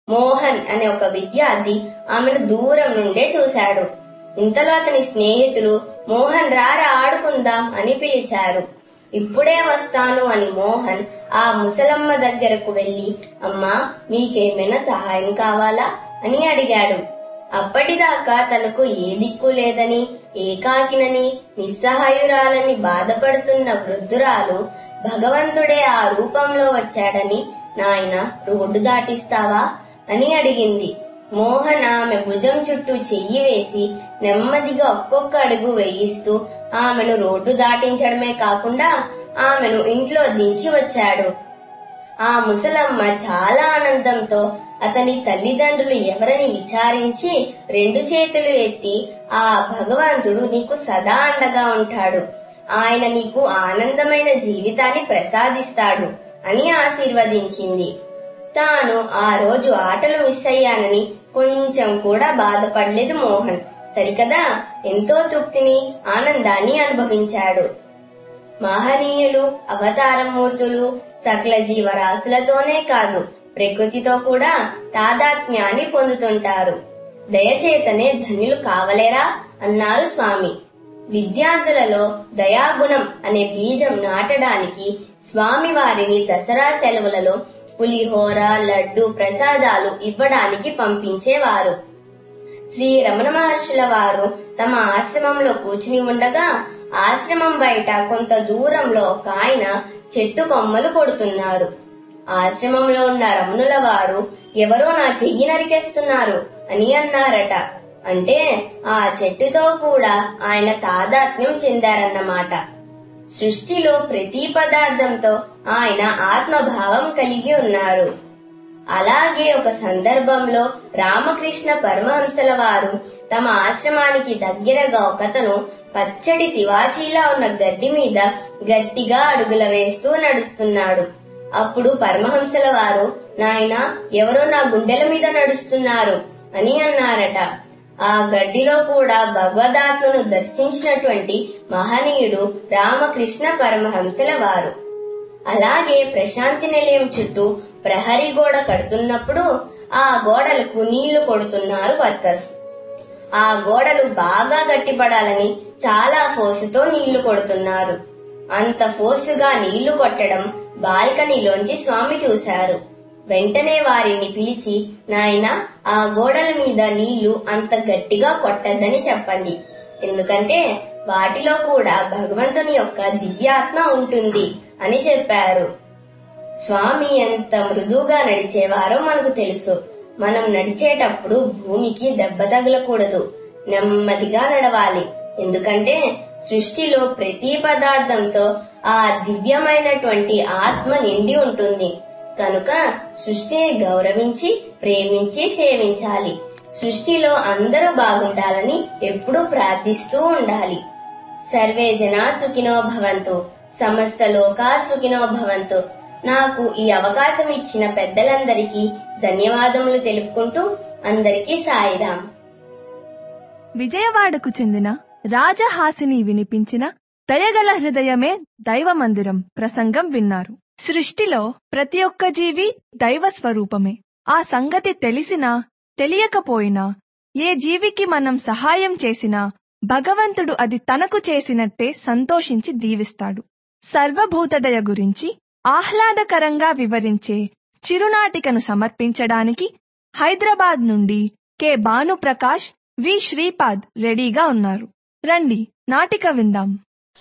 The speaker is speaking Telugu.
మోహన్ అనే ఒక విద్యార్థి ఆమెను దూరం నుండే చూశాడు ఇంతలో అతని స్నేహితులు మోహన్ రారా ఆడుకుందాం అని పిలిచారు ఇప్పుడే వస్తాను అని మోహన్ ఆ ముసలమ్మ దగ్గరకు వెళ్లి అమ్మా మీకేమైనా సహాయం కావాలా అని అడిగాడు అప్పటిదాకా తనకు ఏ దిక్కు లేదని ఏకాకినని నిస్సహాయురాలని బాధపడుతున్న వృద్ధురాలు భగవంతుడే ఆ రూపంలో వచ్చాడని నాయన రోడ్డు దాటిస్తావా అని అడిగింది మోహన్ ఆమె భుజం చుట్టూ చెయ్యి వేసి నెమ్మదిగా ఒక్కొక్క అడుగు వేయిస్తూ ఆమెను రోడ్డు దాటించడమే కాకుండా ఆమెను ఇంట్లో దించి వచ్చాడు ఆ ముసలమ్మ చాలా ఆనందంతో అతని తల్లిదండ్రులు ఎవరని విచారించి రెండు చేతులు ఎత్తి ఆ భగవంతుడు నీకు సదా అండగా ఉంటాడు ఆయన నీకు ఆనందమైన జీవితాన్ని ప్రసాదిస్తాడు అని ఆశీర్వదించింది తాను ఆ రోజు ఆటలు మిస్ అయ్యానని కొంచెం కూడా బాధపడలేదు మోహన్ సరికదా ఎంతో తృప్తిని ఆనందాన్ని అనుభవించాడు మహనీయులు అవతారమూర్తులు సకల జీవరాశులతోనే కాదు ప్రకృతితో కూడా తాదాత్మ్యాన్ని పొందుతుంటారు దయచేతనే ధన్యులు కావలేరా అన్నారు స్వామి విద్యార్థులలో దయాగుణం అనే బీజం నాటడానికి స్వామి వారిని దసరా సెలవులలో పులిహోర లడ్డు ప్రసాదాలు ఇవ్వడానికి పంపించేవారు శ్రీ రమణ మహర్షుల వారు తమ ఆశ్రమంలో కూర్చుని ఉండగా ఆశ్రమం బయట కొంత దూరంలో ఒక ఆయన చెట్టు కొమ్మలు కొడుతున్నారు ఆశ్రమంలో ఉన్న రమణుల వారు ఎవరో నా చెయ్యి నరికేస్తున్నారు అని అన్నారట అంటే ఆ చెట్టుతో కూడా ఆయన తాదాత్మ్యం చెందారన్నమాట సృష్టిలో ప్రతి పదార్థంతో ఆయన ఆత్మభావం కలిగి ఉన్నారు అలాగే ఒక సందర్భంలో రామకృష్ణ పరమహంసల వారు తమ ఆశ్రమానికి దగ్గరగా ఒకతను పచ్చడి తివాచీలా ఉన్న గడ్డి మీద గట్టిగా అడుగుల వేస్తూ నడుస్తున్నాడు అప్పుడు పరమహంసల వారు నాయన ఎవరో నా గుండెల మీద నడుస్తున్నారు అని అన్నారట ఆ గడ్డిలో కూడా భగవదాత్మను దర్శించినటువంటి మహనీయుడు రామకృష్ణ పరమహంసల వారు అలాగే ప్రశాంతి నిలయం చుట్టూ ప్రహరీ గోడ కడుతున్నప్పుడు ఆ గోడలకు నీళ్లు కొడుతున్నారు వర్కర్స్ ఆ గోడలు బాగా గట్టిపడాలని చాలా ఫోర్సుతో నీళ్లు కొడుతున్నారు అంత ఫోర్సుగా నీళ్లు కొట్టడం బాల్కనీలోంచి స్వామి చూశారు వెంటనే వారిని పిలిచి నాయన ఆ గోడల మీద నీళ్లు అంత గట్టిగా కొట్టద్దని చెప్పండి ఎందుకంటే వాటిలో కూడా భగవంతుని యొక్క దివ్యాత్మ ఉంటుంది అని చెప్పారు స్వామి ఎంత మృదువుగా నడిచేవారో మనకు తెలుసు మనం నడిచేటప్పుడు భూమికి దెబ్బ తగలకూడదు నెమ్మదిగా నడవాలి ఎందుకంటే సృష్టిలో ప్రతి పదార్థంతో ఆ దివ్యమైనటువంటి ఆత్మ నిండి ఉంటుంది కనుక సృష్టిని గౌరవించి ప్రేమించి సేవించాలి సృష్టిలో అందరూ బాగుండాలని ఎప్పుడూ ప్రార్థిస్తూ ఉండాలి సర్వే జనా సుఖినో భవంతు సమస్త లోకా సుఖినో భవంతు నాకు ఈ అవకాశం ఇచ్చిన పెద్దలందరికీ ధన్యవాదములు తెలుపుకుంటూ అందరికీ సాయిరాం విజయవాడకు చెందిన రాజహాసిని వినిపించిన దయగల హృదయమే దైవ మందిరం ప్రసంగం విన్నారు సృష్టిలో ప్రతి ఒక్క జీవి దైవ స్వరూపమే ఆ సంగతి తెలిసినా తెలియకపోయినా ఏ జీవికి మనం సహాయం చేసినా భగవంతుడు అది తనకు చేసినట్టే సంతోషించి దీవిస్తాడు సర్వభూతదయ గురించి ఆహ్లాదకరంగా వివరించే చిరునాటికను సమర్పించడానికి హైదరాబాద్ నుండి కె భానుప్రకాష్ వి శ్రీపాద్ రెడీగా ఉన్నారు రండి నాటిక విందాం